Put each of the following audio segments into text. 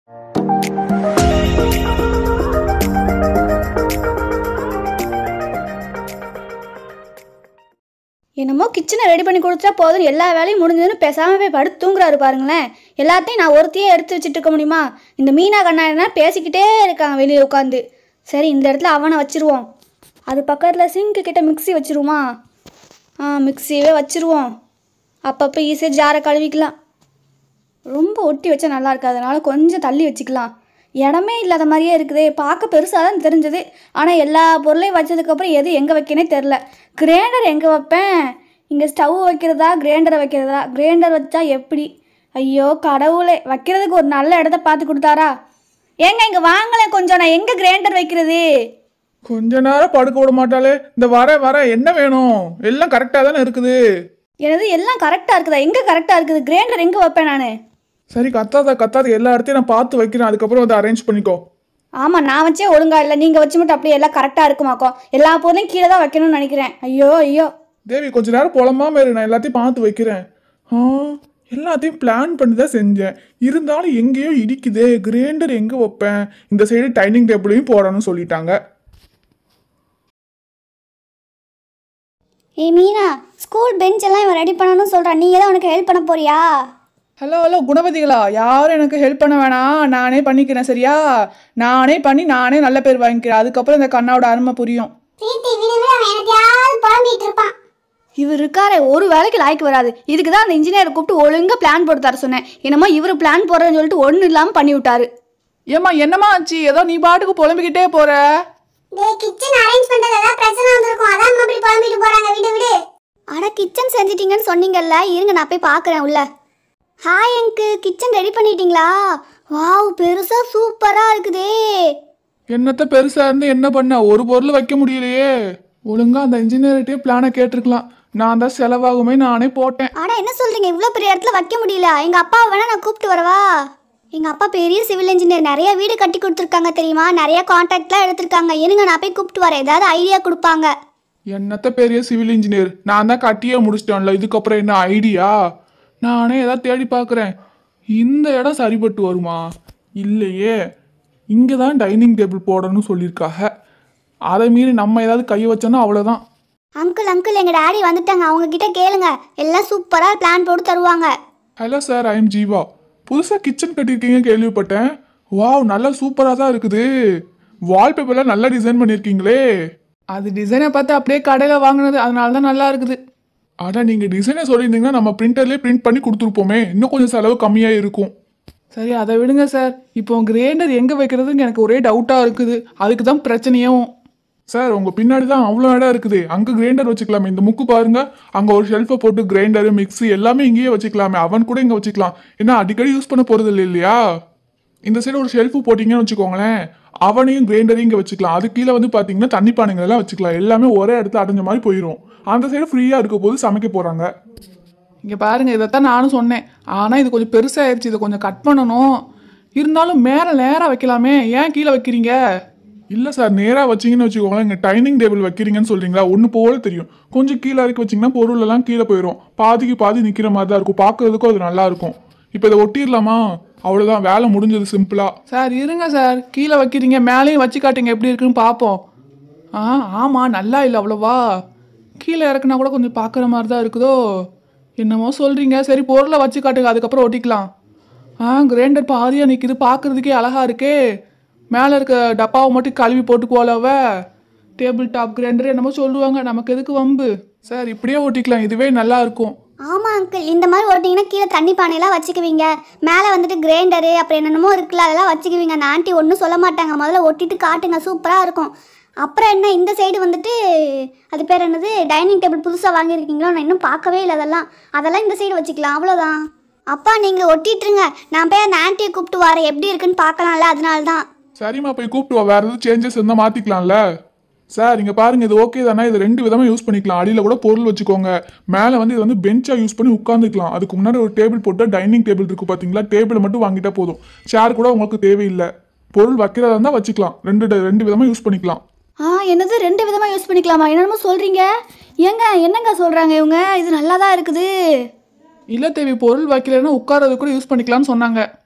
என்னமோ கிச்சனை ரெடி பண்ணி கொடுத்தா போதும் எல்லா வேலையும் முடிஞ்சதுன்னு பேசாமல் போய் படுத்து தூங்குறாரு பாருங்களேன் எல்லாத்தையும் நான் ஒருத்தையே எடுத்து வச்சுட்டு இருக்க முடியுமா இந்த மீனா கண்ணா என்ன பேசிக்கிட்டே இருக்காங்க வெளியே உட்காந்து சரி இந்த இடத்துல அவனை வச்சிருவோம் அது பக்கத்தில் சிங்க்கு கிட்ட மிக்ஸி வச்சிருவோமா ஆ மிக்ஸியவே வச்சிருவோம் அப்பப்போ ஈஸியாக ஜாரை கழுவிக்கலாம் ரொம்ப ஒட்டி வச்சா நல்லா இருக்காது அதனால கொஞ்சம் தள்ளி வச்சுக்கலாம் இடமே இல்லாத மாதிரியே இருக்குதே பார்க்க பெருசாக தான் தெரிஞ்சது ஆனால் எல்லா பொருளையும் வச்சதுக்கப்புறம் எது எங்கே வைக்கனே தெரில கிரைண்டர் எங்கே வைப்பேன் இங்கே ஸ்டவ் வைக்கிறதா கிரைண்டரை வைக்கிறதா கிரைண்டர் வச்சா எப்படி ஐயோ கடவுளே வைக்கிறதுக்கு ஒரு நல்ல இடத்த பார்த்து கொடுத்தாரா ஏங்க இங்கே வாங்கலேன் கொஞ்சம் நான் எங்கே கிரைண்டர் வைக்கிறது கொஞ்ச நேரம் படுக்க விட மாட்டாளே இந்த வர வர என்ன வேணும் எல்லாம் கரெக்டாக தானே இருக்குது எனது எல்லாம் கரெக்டாக இருக்குதா எங்கே கரெக்டாக இருக்குது கிரைண்டர் எங்கே வைப்பேன் நான் சரி கத்தாத கத்தாத எல்லா இடத்தையும் நான் பார்த்து வைக்கிறேன் அதுக்கப்புறம் வந்து அரேஞ்ச் பண்ணிக்கோ ஆமாம் நான் வச்சே ஒழுங்கா இல்லை நீங்கள் வச்சு மட்டும் அப்படியே எல்லாம் கரெக்டாக இருக்குமாக்கோ எல்லா பொருளையும் கீழே தான் வைக்கணும்னு நினைக்கிறேன் ஐயோ ஐயோ தேவி கொஞ்ச நேரம் புலம்பாம இரு நான் எல்லாத்தையும் பார்த்து வைக்கிறேன் ஆ எல்லாத்தையும் பிளான் பண்ணி தான் செஞ்சேன் இருந்தாலும் எங்கேயோ இடிக்குதே கிரைண்டர் எங்கே வைப்பேன் இந்த சைடு டைனிங் டேபிளையும் போடணும்னு சொல்லிட்டாங்க ஏய் மீனா ஸ்கூல் பெஞ்ச் எல்லாம் இவன் ரெடி பண்ணணும்னு சொல்கிறான் நீ தான் உனக்கு ஹெல்ப் பண்ண போறியா ஹலோ ஹலோ குணவதிகளா யாரும் எனக்கு ஹெல்ப் பண்ண வேணாம் நானே பண்ணிக்கிறேன் சரியா நானே பண்ணி நானே நல்ல பேர் வாங்கிக்கிறேன் அதுக்கப்புறம் இந்த கண்ணாவோட அருமை புரியும் பிரீத்தி விடு விடு அவன் எனக்கையாவது புலம்பிட்டு இருப்பான் இவர் இருக்காரே ஒரு வேலைக்கு லாய்க்கு வராது இதுக்கு தான் அந்த இன்ஜினியரை கூப்பிட்டு ஒழுங்கா பிளான் போட்டு தர சொன்னேன் என்னமோ இவர் பிளான் போடுறேன்னு சொல்லிட்டு ஒன்றும் இல்லாமல் பண்ணி விட்டாரு ஏம்மா என்னம்மா ஆச்சு ஏதோ நீ பாட்டுக்கு புலம்பிக்கிட்டே போற டேய் கிச்சன் அரேஞ்ச் பண்றது ஏதாவது பிரச்சனை வந்திருக்கும் அதான் அம்மா இப்படி புலம்பிட்டு போறாங்க விடு விடு அட கிச்சன் செஞ்சிட்டீங்கன்னு சொன்னீங்கல்ல இருங்க நான் போய் பார்க்குறேன் உள்ள ஹாய் அங்கு கிச்சன் ரெடி பண்ணிட்டீங்களா வாவ் பெருசா சூப்பரா இருக்குதே என்னத்த பெருசா இருந்து என்ன பண்ண ஒரு பொருள் வைக்க முடியலையே ஒழுங்கா அந்த இன்ஜினியர்கிட்டயே பிளானை கேட்டிருக்கலாம் நான் தான் செலவாகுமே நானே போட்டேன் அட என்ன சொல்றீங்க இவ்வளோ பெரிய இடத்துல வைக்க முடியல எங்க அப்பாவை வேணா நான் கூப்பிட்டு வரவா எங்க அப்பா பெரிய சிவில் இன்ஜினியர் நிறைய வீடு கட்டி கொடுத்துருக்காங்க தெரியுமா நிறைய கான்ட்ராக்ட்லாம் எடுத்திருக்காங்க இருங்க நான் போய் கூப்பிட்டு வரேன் ஏதாவது ஐடியா கொடுப்பாங்க என்னத்த பெரிய சிவில் இன்ஜினியர் நான் தான் கட்டியே முடிச்சிட்டேன்ல இதுக்கப்புறம் என்ன ஐடியா நானே ஏதாவது தேடி பார்க்குறேன் இந்த இடம் சரிப்பட்டு வருமா இல்லையே இங்கே தான் டைனிங் டேபிள் போடணும்னு சொல்லியிருக்காங்க அதை மீறி நம்ம ஏதாவது கை வச்சோன்னா அவ்வளோதான் அங்கிள் அங்கிள் எங்க டாடி வந்துட்டாங்க அவங்க கிட்ட கேளுங்க எல்லாம் சூப்பரா பிளான் போட்டு தருவாங்க hello sir I am Jeeva புதுசாக கிச்சன் கட்டியிருக்கீங்க கேள்விப்பட்டேன் வாவ் நல்லா சூப்பராக தான் இருக்குது வால்பேப்பர்லாம் நல்லா டிசைன் பண்ணியிருக்கீங்களே அது டிசைனை பார்த்து அப்படியே கடையில் வாங்கினது அதனால தான் நல்லா இருக்குது ஆனால் நீங்கள் டிசைனை சொல்லியிருந்தீங்கன்னா நம்ம பிரிண்டர்லேயே பிரிண்ட் பண்ணி கொடுத்துருப்போமே இன்னும் கொஞ்சம் செலவு கம்மியாக இருக்கும் சரி அதை விடுங்க சார் இப்போ கிரைண்டர் எங்கே வைக்கிறதுன்னு எனக்கு ஒரே டவுட்டாக இருக்குது அதுக்கு தான் பிரச்சனையும் சார் உங்கள் பின்னாடி தான் அவ்வளோ இடம் இருக்குது அங்கே கிரைண்டர் வச்சுக்கலாமே இந்த முக்கு பாருங்க அங்கே ஒரு ஷெல்ஃபை போட்டு கிரைண்டரு மிக்ஸி எல்லாமே இங்கேயே வச்சுக்கலாமே அவன் கூட இங்கே வச்சுக்கலாம் ஏன்னா அடிக்கடி யூஸ் பண்ண போகிறது இல்லை இல்லையா இந்த சைடு ஒரு ஷெல்ஃபு போட்டிங்கன்னு வச்சுக்கோங்களேன் அவனையும் கிரைண்டரையும் இங்கே வச்சுக்கலாம் அது கீழே வந்து பார்த்தீங்கன்னா தண்ணி பானைகள் எல்லாம் வச்சுக்கலாம் எல்லாமே ஒரே இடத்துல அடைஞ்ச மாதிரி போயிடும் அந்த சைடு ஃப்ரீயாக இருக்க போது சமைக்க போகிறாங்க இங்கே பாருங்க இதைத்தான் நானும் சொன்னேன் ஆனால் இது கொஞ்சம் பெருசாகிடுச்சு இதை கொஞ்சம் கட் பண்ணணும் இருந்தாலும் மேலே நேராக வைக்கலாமே ஏன் கீழே வைக்கிறீங்க இல்லை சார் நேராக வச்சிங்கன்னு வச்சுக்கோங்களேன் இங்கே டைனிங் டேபிள் வைக்கிறீங்கன்னு சொல்கிறீங்களா ஒன்று போல தெரியும் கொஞ்சம் கீழே இறக்கி வச்சிங்கன்னா பொருள் எல்லாம் கீழே போயிடும் பாதிக்கு பாதி நிற்கிற மாதிரி தான் இருக்கும் பார்க்கறதுக்கும் அது நல்லா இருக்கும் இப்போ இதை ஒட்டிடலாமா அவ்வளோதான் வேலை முடிஞ்சது சிம்பிளாக சார் இருங்க சார் கீழே வைக்கிறீங்க மேலேயும் வச்சு காட்டுங்க எப்படி இருக்குன்னு பார்ப்போம் ஆ ஆமாம் நல்லா இல்லை அவ்வளோவா கீழே இறக்குனா கூட கொஞ்சம் பார்க்குற மாதிரி தான் இருக்குதோ என்னமோ சொல்கிறீங்க சரி பொருளை வச்சு காட்டுங்க அதுக்கப்புறம் ஒட்டிக்கலாம் ஆ கிரைண்டர் பாதியாக நிற்கிது பார்க்குறதுக்கே அழகாக இருக்கே மேலே இருக்க டப்பாவை மட்டும் கழுவி போட்டுக்குவோலவ டேபிள் டாப் கிரைண்டர் என்னமோ சொல்லுவாங்க நமக்கு எதுக்கு வம்பு சார் இப்படியே ஒட்டிக்கலாம் இதுவே நல்லா இருக்கும் ஆமா அங்கிள் இந்த மாதிரி ஓட்டிங்கன்னா கீழே தண்ணி பானையெல்லாம் வச்சுக்குவீங்க மேலே வந்துட்டு கிரைண்டரு அப்புறம் என்னென்னமோ இருக்குல்ல அதெல்லாம் வச்சுக்குவீங்க அந்த ஆண்டி ஒன்றும் சொல்ல மாட்டாங்க முதல்ல ஒட்டிட்டு காட்டுங்க சூப்பராக இருக்கும் அப்புறம் என்ன இந்த சைடு வந்துட்டு அது பேர் என்னது டைனிங் டேபிள் புதுசாக வாங்கியிருக்கீங்களோ நான் இன்னும் பார்க்கவே இல்லை அதெல்லாம் அதெல்லாம் இந்த சைடு வச்சுக்கலாம் அவ்வளோதான் அப்பா நீங்கள் ஒட்டிட்டுருங்க நான் போய் அந்த ஆண்டியை கூப்பிட்டு வரேன் எப்படி இருக்குன்னு பார்க்கலாம்ல அதனால தான் சரிம்மா போய் கூப்பிட்டு வா வேறு எதுவும் சேஞ்சஸ் இருந்தால் மாற்றிக்கலாம்ல சார் இங்கே பாருங்க இது ஓகே தானே இது ரெண்டு விதமாக யூஸ் பண்ணிக்கலாம் அடியில் கூட பொருள் வச்சுக்கோங்க மேலே வந்து இது வந்து பெஞ்சாக யூஸ் பண்ணி உட்காந்துக்கலாம் அதுக்கு முன்னாடி ஒரு டேபிள் போட்டு டைனிங் டேபிள் இருக்குது பார்த்தீங்களா டேபிளை மட்டும் வாங்கிட்டா போதும் சேர் கூட உங்களுக்கு தேவையில்லை பொருள் வைக்கிறதா இருந்தால் வச்சுக்கலாம் ரெண்டு ட- ரெண்டு விதமாக யூஸ் பண்ணிக்கலாம் ஆ என்னது ரெண்டு விதமாக யூஸ் பண்ணிக்கலாமா என்னென்னமோ சொல்கிறீங்க ஏங்க என்னங்க சொல்கிறாங்க இவங்க இது நல்லா தான் இருக்குது இல்லை தேவி பொருள் வைக்கலைன்னா உட்காரது கூட யூஸ் பண்ணிக்கலாம்னு சொன்னாங்க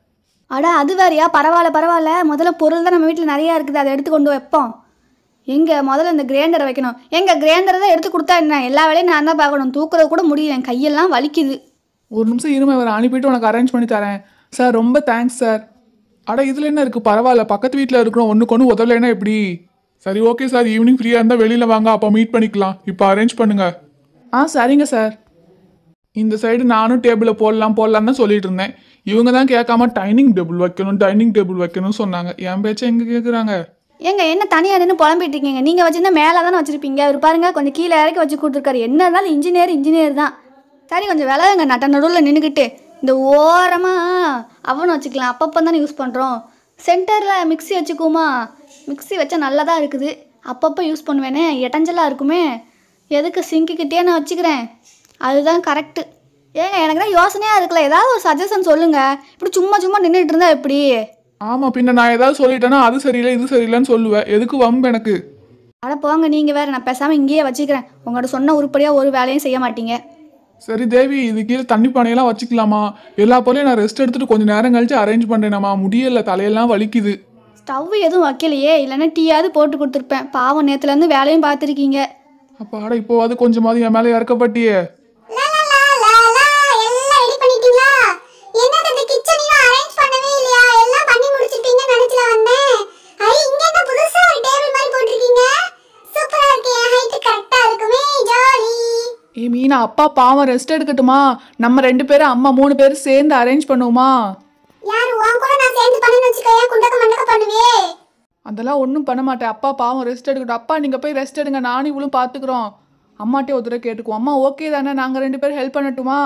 அட அது வேறையா பரவாயில்ல பரவாயில்ல முதல்ல பொருள் தான் நம்ம வீட்டில் நிறையா இருக்குது அதை எடுத்து கொண்டு வைப்போம் எங்க முதல்ல இந்த கிரைண்டரை வைக்கணும் எங்க கிரைண்டரை தான் எடுத்து கொடுத்தா என்ன எல்லா வேலையும் நான் தான் பார்க்கணும் தூக்குறது கூட முடியல என் கையெல்லாம் வலிக்குது ஒரு நிமிஷம் இருமை வர அனுப்பிட்டு உனக்கு அரேஞ்ச் பண்ணி தரேன் சார் ரொம்ப தேங்க்ஸ் சார் அட இதில் என்ன இருக்குது பரவாயில்ல பக்கத்து வீட்டில் இருக்கிறோம் ஒன்றுக்கு ஒன்று உதவலைன்னா எப்படி சரி ஓகே சார் ஈவினிங் ஃப்ரீயாக இருந்தால் வெளியில் வாங்க அப்போ மீட் பண்ணிக்கலாம் இப்போ அரேஞ்ச் பண்ணுங்க ஆ சரிங்க சார் இந்த சைடு நானும் டேபிளில் போடலாம் போடலாம் தான் சொல்லிட்டு இருந்தேன் இவங்க தான் கேட்காம டைனிங் டேபிள் வைக்கணும் டைனிங் டேபிள் வைக்கணும்னு சொன்னாங்க என் பேச்சை எங்கே கேட்குறாங்க ஏங்க என்ன தனியாக நின்று புலம்பிட்டு இருக்கீங்க நீங்கள் வச்சிருந்தா மேலே தானே வச்சிருப்பீங்க அவர் பாருங்க கொஞ்சம் கீழே இறக்கி வச்சு கொடுத்துருக்காரு என்ன இருந்தாலும் இன்ஜினியர் இன்ஜினியர் தான் சரி கொஞ்சம் விலகுங்க நட்ட நடுவில் நின்றுக்கிட்டு இந்த ஓரமாக அவன் வச்சுக்கலாம் அப்பப்போ தானே யூஸ் பண்ணுறோம் சென்டரில் மிக்ஸி வச்சுக்குமா மிக்ஸி வச்சா நல்லா தான் இருக்குது அப்பப்போ யூஸ் பண்ணுவேனே இடைஞ்சலாக இருக்குமே எதுக்கு சிங்கிக்கிட்டே நான் வச்சுக்கிறேன் அதுதான் கரெக்டு ஏங்க எனக்கு தான் யோசனையாக இருக்குல்ல ஏதாவது ஒரு சஜஷன் சொல்லுங்கள் இப்படி சும்மா சும்மா நின்றுட்டு இருந்தா எப்படி ஆமாம் பின்ன நான் ஏதாவது சொல்லிட்டேன்னா அது சரியில்லை இது சரியில்லைன்னு சொல்லுவேன் எதுக்கு வம்பு எனக்கு அட போங்க நீங்கள் வேறு நான் பேசாமல் இங்கேயே வச்சுக்கிறேன் உங்கள்கிட்ட சொன்ன உருப்படியாக ஒரு வேலையும் செய்ய மாட்டீங்க சரி தேவி இது கீழே தண்ணி பானையெல்லாம் வச்சுக்கலாமா எல்லா பொருளையும் நான் ரெஸ்ட் எடுத்துட்டு கொஞ்சம் நேரம் கழிச்சு அரேஞ்ச் பண்ணுறேனாமா முடியல தலையெல்லாம் வலிக்குது ஸ்டவ் எதுவும் வைக்கலையே இல்லைன்னா டீயாவது போட்டு கொடுத்துருப்பேன் பாவம் நேற்றுலேருந்து வேலையும் பார்த்துருக்கீங்க அப்பாடா இப்போவாது கொஞ்சமாவது என் மேலே இறக்கப்பட்டியே லா, லா, லா, லா, லா, எல்லாம் ready பண்ணிட்டீங்களா? என்னது இந்த kitchen இன்னும் arrange பண்ணவே இல்லையா? எல்லாம் பண்ணி முடிச்சிருப்பீங்கன்னு நினைச்சுல வந்தேன். ஐ, இங்க என்ன புதுசா ஒரு table மாதிரி போட்டிருக்கீங்க? சூப்பரா இருக்கு, என் height correct ஆ இருக்குமே, jolly. ஏ மீனா அப்பா பாவம் ரெஸ்ட் எடுக்கட்டுமா நம்ம ரெண்டு பேரும் அம்மா மூணு பேரும் சேர்ந்து அரேஞ்ச் பண்ணுவோமா யாரு, உன் கூட நான் சேர்ந்து பண்ணேன்னு வச்சுக்கோயேன், குண்டக்க மண்டக்க பண்ணுவியே. அதெல்லாம் ஒன்றும் பண்ண மாட்டேன் அப்பா பாவம் ரெஸ்ட் எடுக்கட்டும் அப்பா நீங்கள் போய் ரெஸ்ட் எடுங்க நானும் இவளும் பார்த்துக்குறோம் அம்மாட்டே ஒரு தடவை கேட்டுக்குவோம் அம்மா ஓகே தானே நாங்கள் ரெண்டு பேரும் ஹெல்ப் பண்ணட்டுமா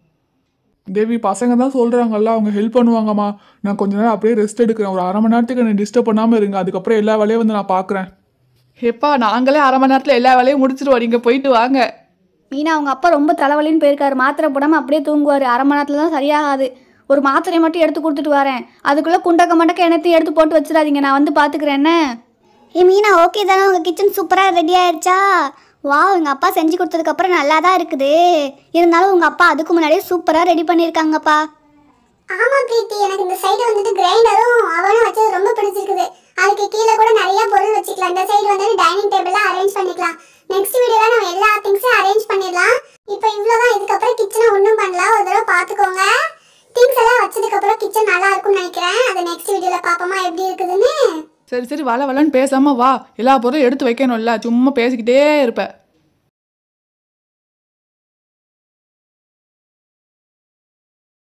தேவி பசங்க தான் சொல்கிறாங்கல்ல அவங்க ஹெல்ப் பண்ணுவாங்கம்மா நான் கொஞ்ச நேரம் அப்படியே ரெஸ்ட் எடுக்கிறேன் ஒரு அரை மணி நேரத்துக்கு என்னை டிஸ்டர்ப் பண்ணாமல் இருங்க அதுக்கப்புறம் எல்லா வேலையும் வந்து நான் பார்க்குறேன் எப்பா நாங்களே அரை மணி நேரத்தில் எல்லா வேலையும் முடிச்சிருவோம் நீங்கள் போயிட்டு வாங்க மீனா அவங்க அப்பா ரொம்ப தலைவலின்னு போயிருக்காரு மாத்திரை போடாமல் அப்படியே தூங்குவார் அரை மணி நேரத்தில் தான் சரியாகாது ஒரு மாத்திரையை மட்டும் எடுத்து கொடுத்துட்டு வரேன் அதுக்குள்ளே குண்டக்க மண்டக்க என்னத்தையும் எடுத்து போட்டு வச்சிடாதீங்க நான் வந்து பார்த்துக்கிறேன் என்ன ஏ மீனா ஓகே தானே உங்கள் கிச்சன் சூப்பராக ரெடி ஆயிடுச்சா வா எங்கள் அப்பா செஞ்சு கொடுத்ததுக்கப்புறம் நல்லா தான் இருக்குது இருந்தாலும் உங்கள் அப்பா அதுக்கு முன்னாடியே சூப்பராக ரெடி பண்ணியிருக்காங்கப்பா ஆமாம் பிரீத்தி எனக்கு இந்த சைடு வந்துட்டு கிரைண்டரும் அவனும் வச்சது ரொம்ப பிடிச்சிருக்குது அதுக்கு கீழே கூட நிறைய பொருள் வச்சுக்கலாம் இந்த சைடு வந்து டைனிங் டேபிளாக அரேஞ்ச் பண்ணிக்கலாம் நெக்ஸ்ட் வீடியோவில் நம்ம எல்லா திங்ஸும் அரேஞ்ச் பண்ணிடலாம் இப்போ இவ்வளோதான் இதுக்கப்புறம் கிச்சனை ஒன்றும் பண்ணலாம் ஒரு தடவை பார்த்துக்கோங்க திங்ஸ் எல்லாம் வச்சதுக்கப்புறம் கிச்சன் நல்லா இருக்கும்னு நினைக்கிறேன் அதை நெக்ஸ்ட் வீடியோவில் பார்ப்போமா எப்படி இருக்குதுன்னு சரி சரி வள வளன்னு பேசாமல் வா எல்லா பொருளும் எடுத்து வைக்கணும்ல சும்மா பேசிக்கிட்டே இருப்பேன்